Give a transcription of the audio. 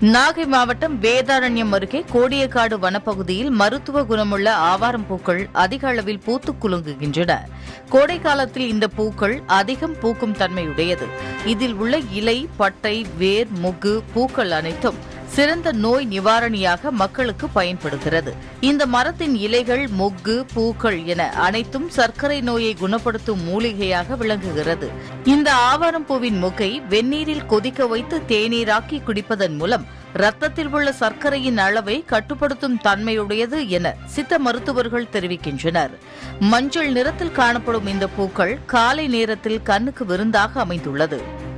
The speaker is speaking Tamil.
நாகை மாவட்டம் வேதாரண்யம் அருகே கோடியக்காடு வனப்பகுதியில் மருத்துவ குணமுள்ள ஆவாரம் பூக்கள் அதிக அளவில் பூத்துக் குலுங்குகின்றன கோடை காலத்தில் இந்த பூக்கள் அதிகம் பூக்கும் தன்மையுடையது இதில் உள்ள இலை பட்டை வேர் முக்கு பூக்கள் அனைத்தும் சிறந்த நோய் நிவாரணியாக மக்களுக்கு பயன்படுகிறது இந்த மரத்தின் இலைகள் மொக்கு பூக்கள் என அனைத்தும் சர்க்கரை நோயை குணப்படுத்தும் மூலிகையாக விளங்குகிறது இந்த ஆவாரம் பூவின் மொக்கை வெந்நீரில் கொதிக்க வைத்து தேநீராக்கி குடிப்பதன் மூலம் ரத்தத்தில் உள்ள சர்க்கரையின் அளவை கட்டுப்படுத்தும் தன்மையுடையது என சித்த மருத்துவர்கள் தெரிவிக்கின்றனர் மஞ்சள் நிறத்தில் காணப்படும் இந்த பூக்கள் காலை நேரத்தில் கண்ணுக்கு விருந்தாக அமைந்துள்ளது